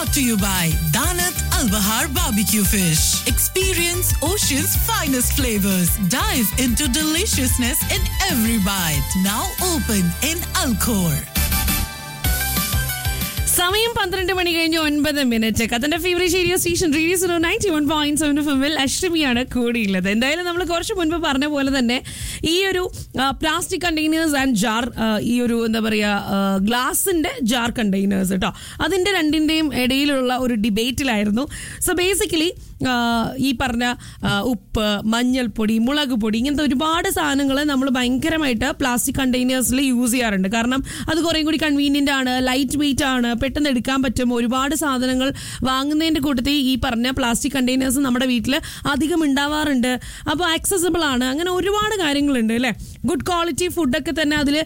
brought to you by Danat Al Bahar Barbecue Fish. Experience ocean's finest flavors. Dive into deliciousness in every bite. Now open in Alcor. സമയം പന്ത്രണ്ട് മണി കഴിഞ്ഞ് ഒൻപത് minute കത്തന്റെ favourite radio station radio zero ninety one point seven ഫിമിൽ അഷ്ടമിയാണ് കൂടിയുള്ളത് എന്തായാലും നമ്മൾ കുറച്ച് മുൻപ് പറഞ്ഞ പോലെ തന്നെ ഈ ഒരു പ്ലാസ്റ്റിക് കണ്ടെയ്നേഴ്സ് ആൻഡ് ജാർ ഈ ഒരു എന്താ പറയുക ഗ്ലാസിന്റെ ജാർ കണ്ടെയ്നേഴ്സ് കേട്ടോ അതിന്റെ രണ്ടിന്റെയും ഇടയിലുള്ള ഒരു ഡിബേറ്റിലായിരുന്നു സോ ബേസിക്കലി ഈ പറഞ്ഞ ആ, ഉപ്പ് മഞ്ഞൾപ്പൊടി മുളക് പൊടി ഇങ്ങനത്തെ ഒരുപാട് സാധനങ്ങൾ നമ്മൾ ഭയങ്കരമായിട്ട് പ്ലാസ്റ്റിക് കണ്ടെയ്നേഴ്സിൽ യൂസ് ചെയ്യാറുണ്ട് കാരണം അത് കുറേ കൂടി കൺവീനിയൻ്റ് ആണ് ലൈറ്റ് വെയിറ്റ് ആണ് പെട്ടെന്ന് എടുക്കാൻ പറ്റും ഒരുപാട് സാധനങ്ങൾ വാങ്ങുന്നതിൻ്റെ കൂട്ടത്തിൽ ഈ പറഞ്ഞ പ്ലാസ്റ്റിക് കണ്ടെയ്നേഴ്സ് നമ്മുടെ വീട്ടിൽ അധികം ഉണ്ടാവാറുണ്ട് അപ്പോൾ ആക്സസിബിൾ ആണ് അങ്ങനെ ഒരുപാട് കാര്യങ്ങളുണ്ട് അല്ലേ ഗുഡ് ക്വാളിറ്റി ഫുഡൊക്കെ തന്നെ അതിൽ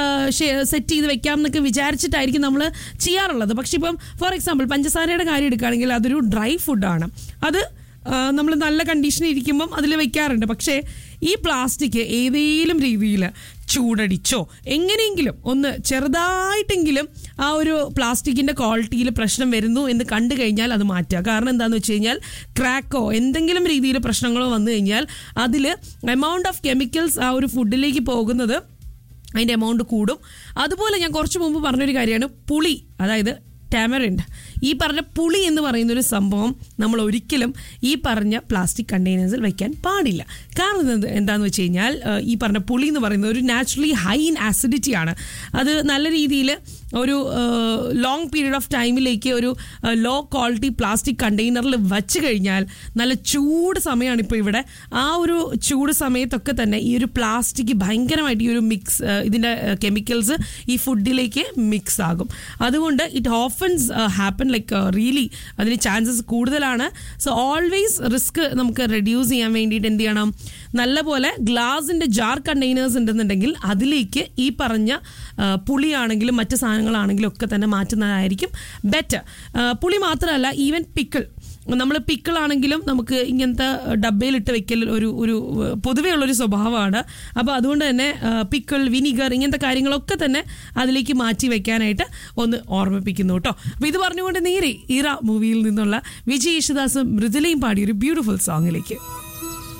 സെറ്റ് ചെയ്ത് വെക്കാം എന്നൊക്കെ വിചാരിച്ചിട്ടായിരിക്കും നമ്മൾ ചെയ്യാറുള്ളത് പക്ഷെ ഇപ്പം ഫോർ എക്സാമ്പിൾ പഞ്ചസാരയുടെ കാര്യം എടുക്കുകയാണെങ്കിൽ അതൊരു ഡ്രൈ ഫുഡാണ് അത് നമ്മൾ നല്ല കണ്ടീഷനിൽ ഇരിക്കുമ്പം അതിൽ വെക്കാറുണ്ട് പക്ഷേ ഈ പ്ലാസ്റ്റിക് ഏതെങ്കിലും രീതിയിൽ ചൂടടിച്ചോ എങ്ങനെയെങ്കിലും ഒന്ന് ചെറുതായിട്ടെങ്കിലും ആ ഒരു പ്ലാസ്റ്റിക്കിൻ്റെ ക്വാളിറ്റിയിൽ പ്രശ്നം വരുന്നു എന്ന് കണ്ടു കഴിഞ്ഞാൽ അത് മാറ്റുക കാരണം എന്താണെന്ന് വെച്ച് കഴിഞ്ഞാൽ ക്രാക്കോ എന്തെങ്കിലും രീതിയിൽ പ്രശ്നങ്ങളോ വന്നു കഴിഞ്ഞാൽ അതിൽ എമൗണ്ട് ഓഫ് കെമിക്കൽസ് ആ ഒരു ഫുഡിലേക്ക് പോകുന്നത് അതിൻ്റെ എമൗണ്ട് കൂടും അതുപോലെ ഞാൻ കുറച്ച് മുമ്പ് പറഞ്ഞൊരു കാര്യമാണ് പുളി അതായത് ടാമറിൻഡ് ഈ പറഞ്ഞ പുളി എന്ന് പറയുന്ന ഒരു സംഭവം നമ്മൾ ഒരിക്കലും ഈ പറഞ്ഞ പ്ലാസ്റ്റിക് കണ്ടെയ്നേഴ്സിൽ വെക്കാൻ പാടില്ല കാരണം എന്ത് എന്താണെന്ന് വെച്ച് കഴിഞ്ഞാൽ ഏഹ്, ഈ പറഞ്ഞ പുളി എന്ന് പറയുന്നത് ഒരു നാച്ചുറലി ഹൈ ഇൻ ആസിഡിറ്റി ആണ് അത് നല്ല രീതിയിൽ ഒരു ലോങ് പീരീഡ് ഓഫ് ടൈമിലേക്ക് ഒരു ലോ ക്വാളിറ്റി പ്ലാസ്റ്റിക് കണ്ടെയ്നറിൽ വച്ച് കഴിഞ്ഞാൽ നല്ല ചൂട് സമയമാണ് ഇപ്പോൾ ഇവിടെ ആ ഒരു ചൂട് സമയത്തൊക്കെ തന്നെ ഈ ഒരു പ്ലാസ്റ്റിക് ഭയങ്കരമായിട്ട് ഈ ഒരു മിക്സ് ഇതിൻ്റെ കെമിക്കൽസ് ഈ ഫുഡിലേക്ക് മിക്സ് ആകും അതുകൊണ്ട് ഇറ്റ് ഓഫൻസ് ഹാപ്പൻ ലൈക്ക് റിയലി അതിന് ചാൻസസ് കൂടുതലാണ് സോ ഓൾവേസ് റിസ്ക് നമുക്ക് റെഡ്യൂസ് ചെയ്യാൻ വേണ്ടിയിട്ട് എന്ത് ചെയ്യണം നല്ലപോലെ ഗ്ലാസിൻ്റെ ജാർ കണ്ടെയ്നേഴ്സ് ഉണ്ടെന്നുണ്ടെങ്കിൽ അതിലേക്ക് ഈ പറഞ്ഞ ആ, പുളിയാണെങ്കിലും മറ്റ് സാധനങ്ങളാണെങ്കിലും ഒക്കെ തന്നെ മാറ്റുന്നതായിരിക്കും ബെറ്റർ പുളി മാത്രമല്ല ഈവൻ പിക്കിൾ നമ്മൾ പിക്കിളാണെങ്കിലും നമുക്ക് ഇങ്ങനത്തെ ഡബ്ബയിലിട്ട് വെക്കൽ ഒരു ഒരു പൊതുവേ ഉള്ളൊരു സ്വഭാവമാണ് അപ്പോൾ അതുകൊണ്ട് തന്നെ പിക്കിൾ വിനിഗർ ഇങ്ങനത്തെ കാര്യങ്ങളൊക്കെ തന്നെ അതിലേക്ക് മാറ്റി വെക്കാനായിട്ട് ഒന്ന് ഓർമ്മിപ്പിക്കുന്നു കേട്ടോ അപ്പോൾ ഇത് പറഞ്ഞുകൊണ്ട് നേരെ ഇറ മൂവിയിൽ നിന്നുള്ള വിജയ് യേശുദാസും മൃദുലയും പാടിയ ഒരു ബ്യൂട്ടിഫുൾ സോങ്ങിലേക്ക്